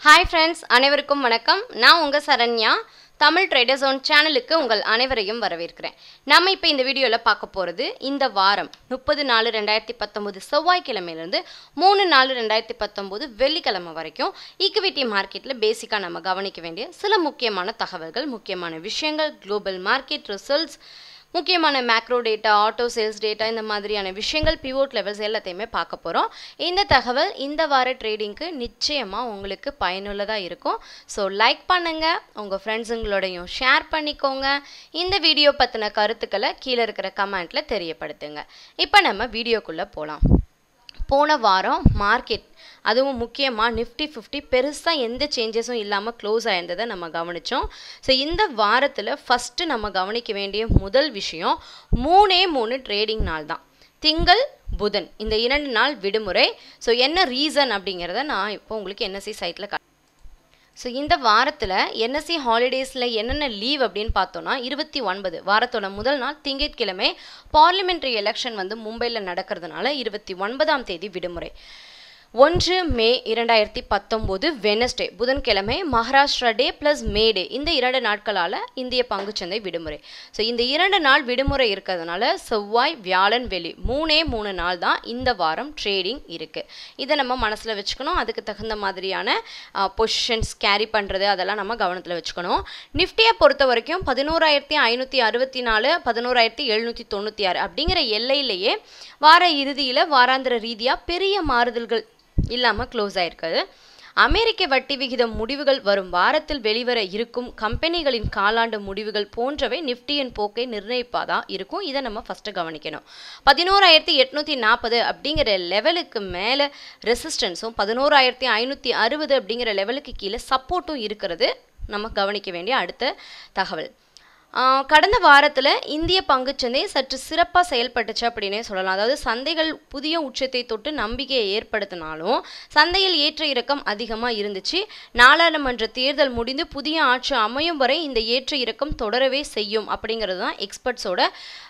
hi friends அனைவருக்கும் வணக்கம் நான் உங்கள் சரண்யா தமிழ் ட்ரேடர்ஸ் ஒன் சேனலுக்கு உங்கள் அனைவரையும் வரவேற்கிறேன் நம்ம இப்போ இந்த வீடியோவில் பார்க்க போகிறது இந்த வாரம் முப்பது நாலு ரெண்டாயிரத்தி பத்தொம்போது செவ்வாய்க்கிழமையிலேருந்து மூணு நாலு ரெண்டாயிரத்தி பத்தொம்போது வெள்ளிக்கிழமை வரைக்கும் ஈக்விட்டி மார்க்கெட்டில் பேசிக்காக நம்ம கவனிக்க வேண்டிய சில முக்கியமான தகவல்கள் முக்கியமான விஷயங்கள் குளோபல் மார்க்கெட் ரிசல்ட்ஸ் முக்கியமான macro data auto sales data இந்த மாதிரியான விஷயங்கள் பிவோட் லெவல்ஸ் எல்லாத்தையுமே பார்க்க போகிறோம் இந்த தகவல் இந்த வார ட்ரேடிங்க்கு நிச்சயமாக உங்களுக்கு பயனுள்ளதாக இருக்கும் ஸோ லைக் பண்ணுங்கள் உங்கள் ஃப்ரெண்ட்ஸுங்களோடையும் ஷேர் பண்ணிக்கோங்க இந்த வீடியோ பற்றின கருத்துக்களை கீழே இருக்கிற கமெண்ட்டில் தெரியப்படுத்துங்க இப்போ நம்ம வீடியோக்குள்ளே போகலாம் போன வாரம் மார்க்கெட் அதுவும் முக்கியமாக நிஃப்டி ஃபிஃப்டி பெருசாக எந்த சேஞ்சஸும் இல்லாமல் க்ளோஸ் ஆயிருந்ததை நம்ம கவனித்தோம் ஸோ இந்த வாரத்தில் ஃபஸ்ட்டு நம்ம கவனிக்க வேண்டிய முதல் விஷயம் மூணே மூணு ட்ரேடிங் நாள் தான் திங்கள் புதன் இந்த இரண்டு நாள் விடுமுறை ஸோ என்ன ரீசன் அப்படிங்கிறத நான் இப்போ உங்களுக்கு என்எஸ்சி சைட்டில் ஸோ இந்த வாரத்தில் என்எஸ்சி ஹாலிடேஸில் என்னென்ன லீவ் அப்படின்னு பார்த்தோன்னா இருபத்தி ஒன்பது வாரத்தோட முதல் நாள் திங்கட்கிழமை பார்லிமெண்ட்ரி எலெக்ஷன் வந்து மும்பையில் நடக்கிறதுனால இருபத்தி ஒன்பதாம் தேதி விடுமுறை ஒன்று மே இரண்டாயிரத்தி பத்தொம்போது வெனஸ்டே புதன்கிழமை மகாராஷ்டிரா டே ப்ளஸ் மே டே இந்த இரண்டு நாட்களால் இந்திய பங்குச்சந்தை விடுமுறை ஸோ இந்த இரண்டு நாள் விடுமுறை இருக்கிறதுனால செவ்வாய் வியாழன் வெள்ளி மூணே மூணு நாள் தான் இந்த வாரம் ட்ரேடிங் இருக்குது இதை நம்ம மனசில் வச்சுக்கணும் அதுக்கு தகுந்த மாதிரியான பொசிஷன்ஸ் கேரி பண்ணுறது அதெல்லாம் நம்ம கவனத்தில் வச்சுக்கணும் நிஃப்டியை பொறுத்த வரைக்கும் பதினோராயிரத்தி ஐநூற்றி அறுபத்தி நாலு பதினோராயிரத்தி எழுநூற்றி தொண்ணூற்றி ஆறு அப்படிங்கிற எல்லையிலேயே வார இறுதியில் வாராந்திர ரீதியாக பெரிய மாறுதல்கள் இல்லாமல் க்ளோஸ் ஆயிருக்குது அமெரிக்க வட்டி விகிதம் முடிவுகள் வரும் வாரத்தில் வெளிவர இருக்கும் கம்பெனிகளின் காலாண்டு முடிவுகள் போன்றவை நிஃப்டியின் போக்கை நிர்ணயிப்பாதா இருக்கும் இதை நம்ம ஃபஸ்ட்டு கவனிக்கணும் பதினோராயிரத்தி எட்நூற்றி நாற்பது அப்படிங்கிற லெவலுக்கு மேலே ரெசிஸ்டன்ஸும் பதினோராயிரத்தி ஐநூற்றி அறுபது அப்படிங்கிற லெவலுக்கு கீழே சப்போர்ட்டும் இருக்கிறது நம்ம கவனிக்க வேண்டிய அடுத்த தகவல் கடந்த வாரத்தில் இந்திய பங்குச்சந்தை சற்று சிறப்பாக செயல்பட்டுச்சு அப்படின்னே சொல்லலாம் அதாவது சந்தைகள் புதிய உச்சத்தை தொட்டு நம்பிக்கையை ஏற்படுத்தினாலும் சந்தையில் ஏற்ற இறக்கம் அதிகமாக இருந்துச்சு நாடாளுமன்ற தேர்தல் முடிந்து புதிய ஆட்சி அமையும் வரை இந்த ஏற்ற இறக்கம் தொடரவே செய்யும் அப்படிங்கிறது தான் எக்ஸ்பர்ட்ஸோட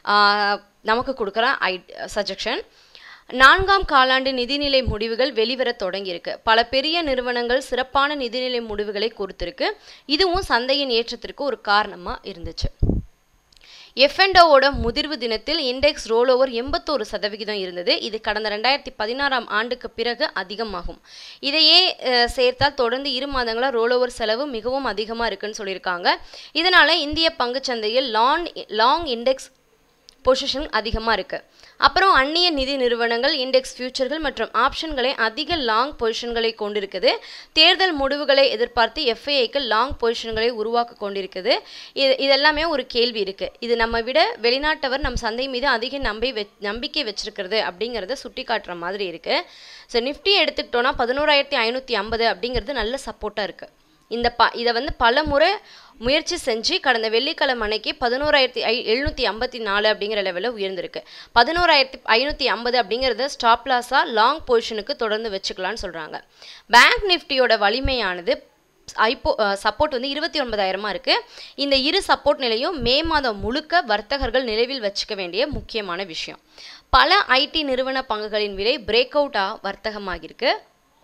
நமக்கு கொடுக்குற ஐ சஜஷன் நான்காம் காலாண்டு நிதிநிலை முடிவுகள் வெளிவர தொடங்கியிருக்கு பல பெரிய நிறுவனங்கள் சிறப்பான நிதிநிலை முடிவுகளை கொடுத்துருக்கு இதுவும் சந்தையின் ஏற்றத்திற்கு ஒரு காரணமாக இருந்துச்சு எஃப்என்டோவோட முதிர்வு தினத்தில் இண்டெக்ஸ் ரோல் ஓவர் எண்பத்தோரு சதவிகிதம் இருந்தது இது கடந்த ரெண்டாயிரத்தி பதினாறாம் ஆண்டுக்கு பிறகு அதிகமாகும் இதையே சேர்த்தால் தொடர்ந்து இரு மாதங்களாக ரோல் ஓவர் செலவு மிகவும் அதிகமாக இருக்குன்னு சொல்லியிருக்காங்க இதனால் இந்திய பங்குச்சந்தையில் லாங் லாங் இண்டெக்ஸ் பொசிஷன் அதிகமாக இருக்குது அப்புறம் அந்நிய நிதி நிறுவனங்கள் இண்டெக்ஸ் ஃபியூச்சர்கள் மற்றும் ஆப்ஷன்களை அதிக லாங் பொசிஷன்களை கொண்டிருக்குது தேர்தல் முடிவுகளை எதிர்பார்த்து எஃப்ஐஐக்கு லாங் பொசிஷன்களை உருவாக்க கொண்டிருக்குது இது இதெல்லாமே ஒரு கேள்வி இருக்குது இது நம்ம விட வெளிநாட்டவர் நம் சந்தை மீது அதிக நம்பி வெ நம்பிக்கை வச்சிருக்கிறது அப்படிங்கிறத சுட்டி காட்டுற மாதிரி இருக்குது ஸோ நிஃப்டி எடுத்துக்கிட்டோன்னா பதினோராயிரத்தி ஐநூற்றி ஐம்பது அப்படிங்கிறது நல்ல சப்போர்ட்டாக இருக்குது இந்த ப இதை வந்து பல முறை முயற்சி செஞ்சு கடந்த வெள்ளிக்கிழமை அன்னைக்கு பதினோராயிரத்தி ஐ எழுநூற்றி ஐம்பத்தி நாலு அப்படிங்கிற லெவலில் உயர்ந்திருக்கு பதினோராயிரத்தி ஐநூற்றி ஐம்பது அப்படிங்கிறத ஸ்டாப் லாஸாக லாங் பொசிஷனுக்கு தொடர்ந்து வச்சுக்கலான்னு சொல்கிறாங்க பேங்க் நிஃப்டியோட வலிமையானது ஐப்போ சப்போர்ட் வந்து இருபத்தி ஒன்பதாயிரமா இருக்கு இந்த இரு சப்போர்ட் நிலையும் மே மாதம் முழுக்க வர்த்தகர்கள் நிலவில் வச்சுக்க வேண்டிய முக்கியமான விஷயம் பல ஐடி நிறுவன பங்குகளின் விலை பிரேக் அவுட்டாக வர்த்தகமாகிருக்கு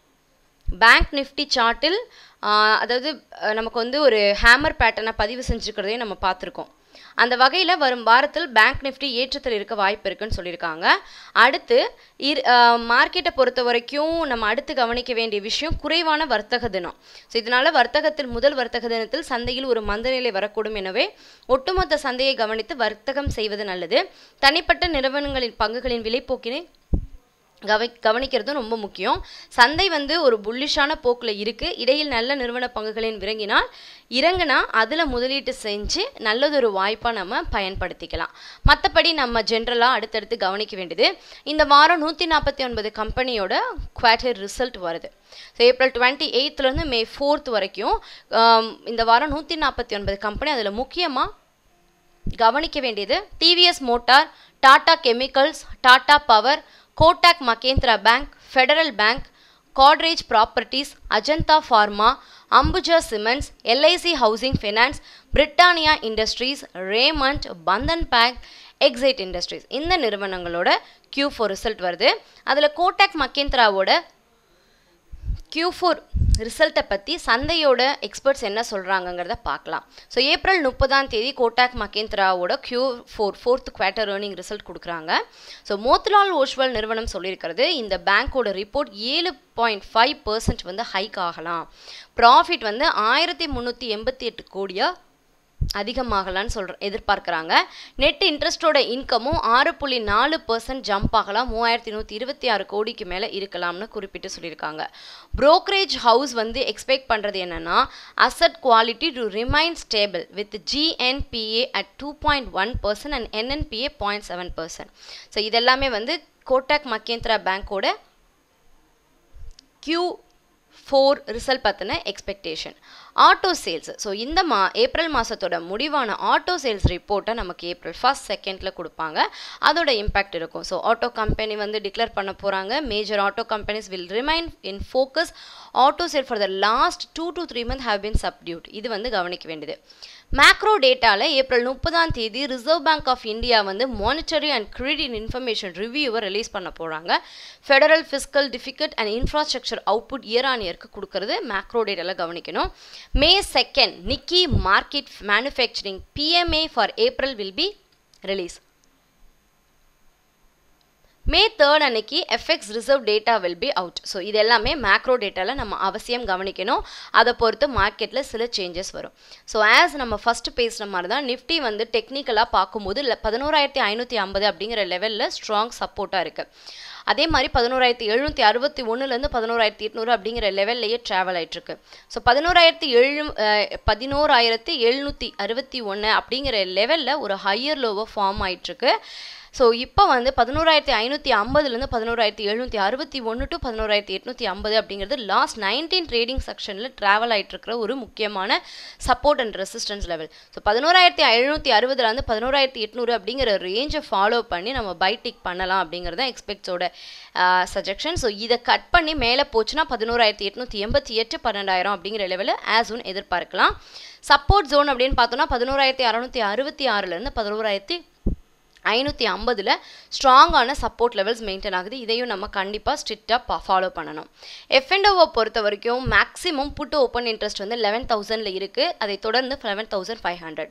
பேங்க் நிஃப்டி சார்ட்டில் அதாவது நமக்கு வந்து ஒரு ஹேமர் பேட்டர்னை பதிவு செஞ்சுருக்கிறதையும் நம்ம பார்த்துருக்கோம் அந்த வகையில் வரும் வாரத்தில் பேங்க் நிஃப்டி ஏற்றத்தில் இருக்க வாய்ப்பு இருக்குன்னு சொல்லியிருக்காங்க அடுத்து இரு மார்க்கெட்டை பொறுத்த வரைக்கும் நம்ம அடுத்து கவனிக்க வேண்டிய விஷயம் குறைவான வர்த்தக தினம் ஸோ இதனால் வர்த்தகத்தில் முதல் வர்த்தக தினத்தில் சந்தையில் ஒரு மந்தநிலை வரக்கூடும் எனவே ஒட்டுமொத்த சந்தையை கவனித்து வர்த்தகம் செய்வது நல்லது தனிப்பட்ட நிறுவனங்களின் பங்குகளின் விலைப்போக்கினை கவ கவனிக்கிறதும் ரொம்ப முக்கியம் சந்தை வந்து ஒரு புல்லிஷான போக்கில் இருக்குது இடையில் நல்ல நிறுவன பங்குகளின் இறங்கினால் இறங்கினா அதில் முதலீட்டு செஞ்சு நல்லதொரு வாய்ப்பாக நம்ம பயன்படுத்திக்கலாம் மற்றபடி நம்ம ஜென்ரலாக அடுத்தடுத்து கவனிக்க வேண்டியது இந்த வாரம் நூற்றி நாற்பத்தி ஒன்பது கம்பெனியோட குவார்டர் ரிசல்ட் வருது ஸோ ஏப்ரல் டுவெண்ட்டி எயித்துலேருந்து மே ஃபோர்த் வரைக்கும் இந்த வாரம் நூற்றி நாற்பத்தி ஒன்பது கம்பெனி அதில் முக்கியமாக கவனிக்க வேண்டியது TVS Motor Tata Chemicals Tata Power Kotak Mahindra Bank Federal Bank Godrej Properties Ajanta Pharma Ambuja Cements LIC Housing Finance Britannia Industries Raymond Bandhan Bank Exide Industries இந்த நிறுவனங்களோட கியூ ஃபோர் ரிசல்ட் வருது அதில் கோட்டாக் மகேந்திராவோட Q4 ஃபோர் ரிசல்ட்டை பற்றி சந்தையோட எக்ஸ்பர்ட்ஸ் என்ன சொல்கிறாங்கங்கிறத பார்க்கலாம் ஸோ ஏப்ரல் முப்பதாம் தேதி கோட்டாக் மகேந்திராவோட Q four fourth quarter earning result கொடுக்குறாங்க ஸோ மோத்திலால் ஓஷ்வல் நிறுவனம் சொல்லியிருக்கிறது இந்த பேங்க்கோட ரிப்போர்ட் ஏழு பாயிண்ட் ஃபைவ் பர்சன்ட் வந்து ஹைக் ஆகலாம் ப்ராஃபிட் வந்து ஆயிரத்தி முந்நூற்றி எண்பத்தி எட்டு கோடியாக அதிகமாகலான்னு சொல்ற எதிர்பார்க்குறாங்க நெட் இன்ட்ரெஸ்ட்டோட இன்கமும் ஆறு புள்ளி நாலு பர்சன்ட் ஜம்ப் ஆகலாம் மூவாயிரத்தி நூற்றி இருபத்தி ஆறு கோடிக்கு மேலே இருக்கலாம்னு குறிப்பிட்டு சொல்லியிருக்காங்க brokerage ஹவுஸ் வந்து எக்ஸ்பெக்ட் பண்ணுறது என்னன்னா asset quality to remain stable with GNPA at two point one percent and NNPA point seven percent so இதெல்லாமே வந்து கோட்டாக் மகேந்திரா பேங்க்கோட Q ஃபோர் ரிசல்ட் பற்றின எக்ஸ்பெக்டேஷன் ஆட்டோ சேல்ஸ் ஸோ இந்த மா ஏப்ரல் மாதத்தோட முடிவான ஆட்டோ சேல்ஸ் ரிப்போர்ட்டை நமக்கு ஏப்ரல் ஃபர்ஸ்ட் செகண்டில் கொடுப்பாங்க அதோட இம்பேக்ட் இருக்கும் ஸோ ஆட்டோ கம்பெனி வந்து டிக்ளேர் பண்ண போகிறாங்க major auto companies will remain in focus auto sale for the last two to three month have been subdued இது வந்து கவனிக்க வேண்டியது மேக்ரோ டேட்டாவில் ஏப்ரல் முப்பதாம் தேதி ரிசர்வ் பேங்க் ஆஃப் இந்தியா வந்து மானிட்டரி அண்ட் கிரெடிட் இன்ஃபர்மேஷன் ரிவ்யூவை ரிலீஸ் பண்ண போகிறாங்க federal fiscal deficit and infrastructure output year on இயருக்கு கொடுக்கறது மேக்ரோ டேட்டாவில் கவனிக்கணும் May second Nikkei market manufacturing BMA for April will be release May third அன்னைக்கு FX reserve data will be out so இது எல்லாமே மேக்ரோ டேட்டாவில் நம்ம அவசியம் கவனிக்கணும் அதை பொறுத்து மார்க்கெட்டில் சில சேஞ்சஸ் வரும் ஸோ ஆஸ் நம்ம ஃபஸ்ட்டு பேசுகிற மாதிரி தான் நிஃப்டி வந்து டெக்னிக்கலாக பார்க்கும்போது இல்லை பதினோராயிரத்தி ஐநூற்றி ஐம்பது அப்படிங்கிற லெவலில் ஸ்ட்ராங் சப்போர்ட்டாக இருக்குது அதே மாதிரி பதினோராயிரத்தி எழுநூற்றி அறுபத்தி ஒன்றுலேருந்து பதினோராயிரத்தி எட்நூறு அப்படிங்கிற லெவல்லையே ட்ராவல் ஆகிட்டுருக்கு ஸோ பதினோராயிரத்தி எழு பதினோராயிரத்தி எழுநூற்றி அறுபத்தி ஒன்று அப்படிங்கிற லெவலில் ஒரு ஹையர் லோவை ஃபார்ம் ஆகிட்டுருக்கு ஸோ இப்போ வந்து பதினோராயிரத்தி ஐநூற்றி ஐம்பதுலேருந்து பதினோராயிரத்தி எழுநூற்றி அறுபத்தி ஒன்று டு பதினோராயிரத்தி எட்நூற்றி ஐம்பது அப்படிங்கிறது லாஸ்ட் நைன்டீன் ட்ரேடிங் செக்ஷனில் ட்ராவல் ஆகிட்டு இருக்கிற ஒரு முக்கியமான support and resistance level so பதினோராயிரத்தி எழுநூற்றி அறுபதுலேருந்து பதினோராயிரத்தி எட்நூறு அப்படிங்கிற ரேஞ்சை ஃபாலோ பண்ணி நம்ம பைட்டிக் பண்ணலாம் அப்படிங்கிறது தான் எக்ஸ்பெக்ட்ஸோட சஜெக்ஷன் ஸோ இதை கட் பண்ணி மேலே போச்சுன்னா பதினோராயிரத்தி எட்நூற்றி எண்பத்தி எட்டு பன்னெண்டாயிரம் அப்படிங்கிற லெவலில் ஆஸ் ஒன் எதிர்பார்க்கலாம் சப்போர்ட் ஜோன் அப்படின்னு பார்த்தோன்னா பதினோராயிரத்தி அறநூற்றி அறுபத்தி ஆறுலேருந்து பதினோராயிரத்தி ஐநூற்றி ஐம்பதில் ஸ்ட்ராங்கான சப்போர்ட் லெவல்ஸ் மெயின்டைன் ஆகுது இதையும் நம்ம கண்டிப்பாக ஸ்ட்ரிக்டாக ஃபாலோ பண்ணணும் எஃப்என்டோவை பொறுத்த வரைக்கும் மேக்ஸிமம் புட்டு ஓப்பன் இன்ட்ரெஸ்ட் வந்து லெவன் தௌசண்டில் இருக்குது அதை தொடர்ந்து eleven thousand five hundred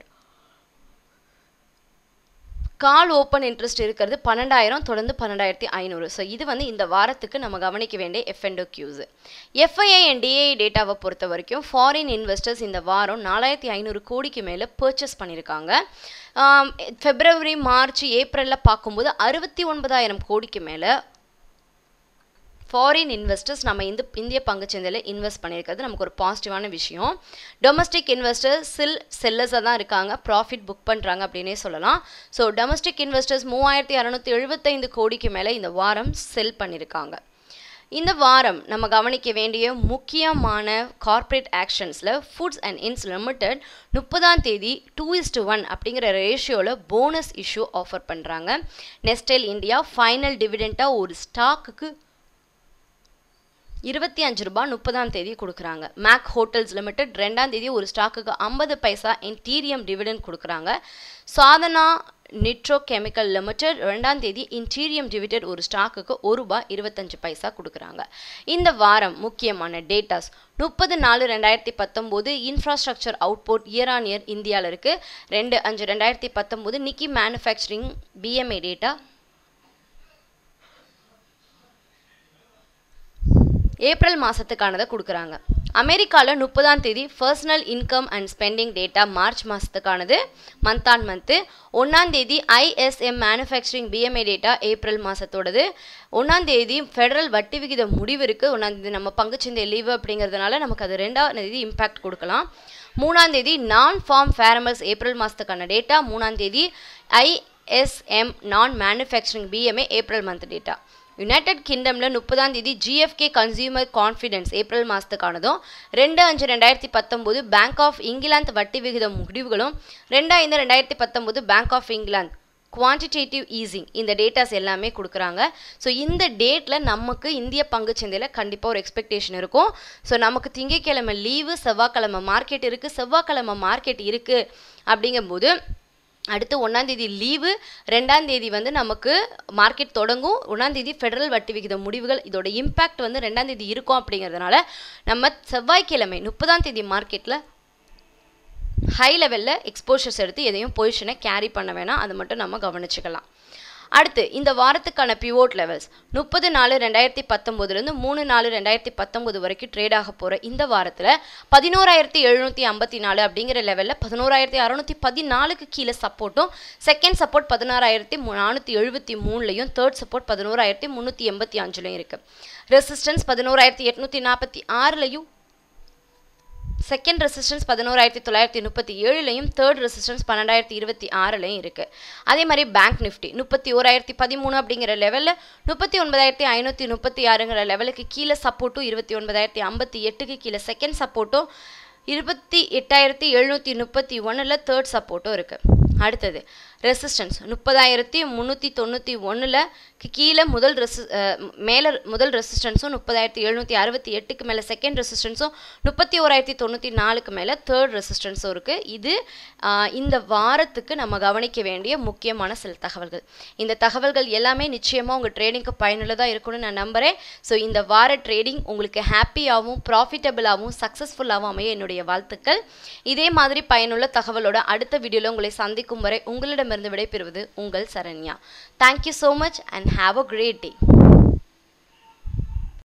call open interest இருக்கிறது பன்னெண்டாயிரம் தொடர்ந்து பன்னெண்டாயிரத்தி ஐநூறு ஸோ இது வந்து இந்த வாரத்துக்கு நம்ம கவனிக்க வேண்டிய எஃப்என்டோ கியூஸ் எஃப்ஐஐ அண்ட் டிஐ டேட்டாவை பொறுத்த வரைக்கும் ஃபாரின் இன்வெஸ்டர்ஸ் இந்த வாரம் நாலாயிரத்தி ஐநூறு கோடிக்கு மேலே பர்ச்சேஸ் பண்ணியிருக்காங்க ஃபெப்ரவரி மார்ச் ஏப்ரலில் பார்க்கும்போது அறுபத்தி ஒன்பதாயிரம் கோடிக்கு மேலே ஃபாரின் இன்வெஸ்டர்ஸ் நம்ம இந்த இந்திய பங்குச்சந்தையில் இன்வெஸ்ட் பண்ணியிருக்கிறது நமக்கு ஒரு பாசிட்டிவான விஷயம் டொமஸ்டிக் இன்வெஸ்டர்ஸ் சில் செல்லர்ஸாக தான் இருக்காங்க ப்ராஃபிட் புக் பண்ணுறாங்க அப்படின்னே சொல்லலாம் ஸோ டொமஸ்டிக் இன்வெஸ்டர்ஸ் மூவாயிரத்தி அறநூற்றி எழுபத்தைந்து கோடிக்கு மேலே இந்த வாரம் செல் பண்ணியிருக்காங்க இந்த வாரம் நம்ம கவனிக்க வேண்டிய முக்கியமான கார்ப்பரேட் ஆக்ஷன்ஸில் ஃபுட்ஸ் அண்ட் இன்ஸ் லிமிடெட் முப்பதாம் தேதி டூ இஸ்டு ஒன் அப்படிங்கிற ரேஷியோவில் போனஸ் இஷ்யூ ஆஃபர் பண்ணுறாங்க நெஸ்டெல் இந்தியா ஃபைனல் டிவிடெண்ட்டாக ஒரு ஸ்டாக்குக்கு இருபத்தி அஞ்சு ரூபாய் முப்பதாம் தேதி கொடுக்குறாங்க மேக் ஹோட்டல்ஸ் லிமிடெட் ரெண்டாம் தேதி ஒரு ஸ்டாக்குக்கு ஐம்பது பைசா இன்டீரியம் டிவிடெண்ட் கொடுக்குறாங்க சாதனா நிட்ரோ கெமிக்கல் லிமிடெட் ரெண்டாம் தேதி இன்டீரியம் டிவிடெண்ட் ஒரு ஸ்டாக்குக்கு ஒரு ரூபாய் இருபத்தஞ்சு பைசா கொடுக்குறாங்க இந்த வாரம் முக்கியமான டேட்டாஸ் முப்பது நாலு ரெண்டாயிரத்தி பத்தொம்போது infrastructure output year on year இந்தியாவில் இருக்குது ரெண்டு அஞ்சு ரெண்டாயிரத்தி பத்தொம்போது Nikkei manufacturing PMI data April மாதத்துக்கானதை கொடுக்குறாங்க அமெரிக்காவில் முப்பதாம் தேதி personal income and spending data March மாதத்துக்கானது மந்த் ஆன் மந்த்து ஒன்றாம் தேதி ISM manufacturing PMI data April மாதத்தோடது ஒன்றாம் தேதி ஃபெடரல் வட்டி விகித முடிவு இருக்குது ஒன்றாம் தேதி நம்ம பங்குச்சந்தை லீவு அப்படிங்கிறதுனால நமக்கு அது ரெண்டாம் தேதி இம்பேக்ட் கொடுக்கலாம் மூணாம் தேதி நான் ஃபார்ம் ஃபேரமல்ஸ் ஏப்ரல் மாதத்துக்கான டேட்டா மூணாம் தேதி ISM non manufacturing PMI April month data United கிங்டமில் முப்பதாம் தேதி ஜிஎஃப்கே கன்சியூமர் கான்ஃபிடென்ஸ் ஏப்ரல் மாதத்துக்கானதும் ரெண்டு அஞ்சு ரெண்டாயிரத்தி பத்தொம்போது பேங்க் ஆஃப் இங்கிலாந்து வட்டி விகித முடிவுகளும் ரெண்டு ஐந்து ரெண்டாயிரத்தி பத்தொம்போது bank of England quantitative easing இந்த டேட்டாஸ் எல்லாமே கொடுக்குறாங்க ஸோ இந்த டேட்டில் நமக்கு இந்திய பங்குச்சந்தையில் கண்டிப்பாக ஒரு எக்ஸ்பெக்டேஷன் இருக்கும் ஸோ நமக்கு திங்கக்கிழமை லீவு செவ்வாய்க்கிழமை மார்க்கெட் இருக்குது செவ்வாய்க்கிழமை மார்க்கெட் இருக்குது அப்படிங்கும்போது அடுத்து ஒன்றாந்தேதி லீவு ரெண்டாந்தேதி வந்து நமக்கு மார்க்கெட் தொடங்கும் ஒன்றாந்தேதி ஃபெடரல் வட்டி விகித முடிவுகள் இதோட இம்பேக்ட் வந்து ரெண்டாந்தேதி இருக்கும் அப்படிங்கிறதுனால நம்ம செவ்வாய்க்கிழமை முப்பதாம் தேதி மார்க்கெட்டில் ஹை லெவலில் எக்ஸ்போஷர்ஸ் எடுத்து எதையும் பொசிஷனை கேரி பண்ண வேணாம் அது மட்டும் நம்ம கவனிச்சுக்கலாம் அடுத்து இந்த வாரத்துக்கான பிவோட் லெவல்ஸ் முப்பது நாலு ரெண்டாயிரத்தி பத்தொம்போதுலேருந்து மூணு நாலு ரெண்டாயிரத்தி பத்தொம்போது வரைக்கும் ட்ரேட் ஆக போகிற இந்த வாரத்தில் பதினோராயிரத்தி எழுநூற்றி ஐம்பத்தி நாலு அப்படிங்கிற லெவலில் பதினோராயிரத்தி அறநூற்றி பதினாலுக்கு கீழே சப்போர்ட்டும் செகண்ட் சப்போர்ட் பதினாறாயிரத்தி நானூற்றி எழுபத்தி மூணுலையும் தேர்ட் சப்போர்ட் பதினோராயிரத்தி முந்நூற்றி எண்பத்தி அஞ்சுலையும் இருக்குது ரெசிஸ்டன்ஸ் பதினோராயிரத்தி எட்நூற்றி நாற்பத்தி ஆறுலையும் செகண்ட் ரெசிஸ்டன்ஸ் பதினோராயிரத்தி தொள்ளாயிரத்தி முப்பத்தி ஏழுலையும் தேர்ட் ரெசிஸ்டன்ஸ் பன்னெண்டாயிரத்தி இருபத்தி ஆறுலையும் இருக்குது அதே மாதிரி பேங்க் நிஃப்டி முப்பத்தி ஓராயிரத்தி பதிமூணு அப்படிங்கிற லெவலில் முப்பத்தி ஒன்பதாயிரத்தி ஐநூற்றி முப்பத்தி ஆறுங்கிற லெவலுக்கு கீழே சப்போர்ட்டும் இருபத்தி ஒன்பதாயிரத்தி ஐம்பத்தி எட்டுக்கு கீழே செகண்ட் சப்போர்ட்டும் இருபத்தி எட்டாயிரத்தி எழுநூற்றி முப்பத்தி ஒன்றில் தேர்ட் சப்போர்ட்டும் இருக்குது அடுத்தது ரெசிஸ்டன்ஸ் முப்பதாயிரத்தி முந்நூற்றி தொண்ணூற்றி ஒன்றில் கீழே முதல் ரெசி மேலே முதல் ரெசிஸ்டன்ஸும் முப்பதாயிரத்தி எழுநூற்றி அறுபத்தி எட்டுக்கு மேலே செகண்ட் ரெசிஸ்டன்ஸும் முப்பத்தி ஓராயிரத்தி தொண்ணூற்றி நாலுக்கு மேலே தேர்ட் ரெசிஸ்டன்ஸும் இருக்குது இது ஆஹ், இந்த வாரத்துக்கு நம்ம கவனிக்க வேண்டிய முக்கியமான சில தகவல்கள் இந்த தகவல்கள் எல்லாமே நிச்சயமாக உங்கள் ட்ரேடிங்க்கு பயனுள்ளதாக இருக்கும்னு நான் நம்புகிறேன் ஸோ இந்த வார ட்ரேடிங் உங்களுக்கு ஹாப்பியாகவும் ப்ராஃபிட்டபிளாகவும் சக்ஸஸ்ஃபுல்லாகவும் அமைய என்னுடைய வாழ்த்துக்கள் இதே மாதிரி பயனுள்ள தகவலோட அடுத்த வீடியோவில் உங்களை சந்திக்கும் வரை உங்களிடமிருந்து விடைபெறுவது உங்கள் Saranya thank you so much and have a great day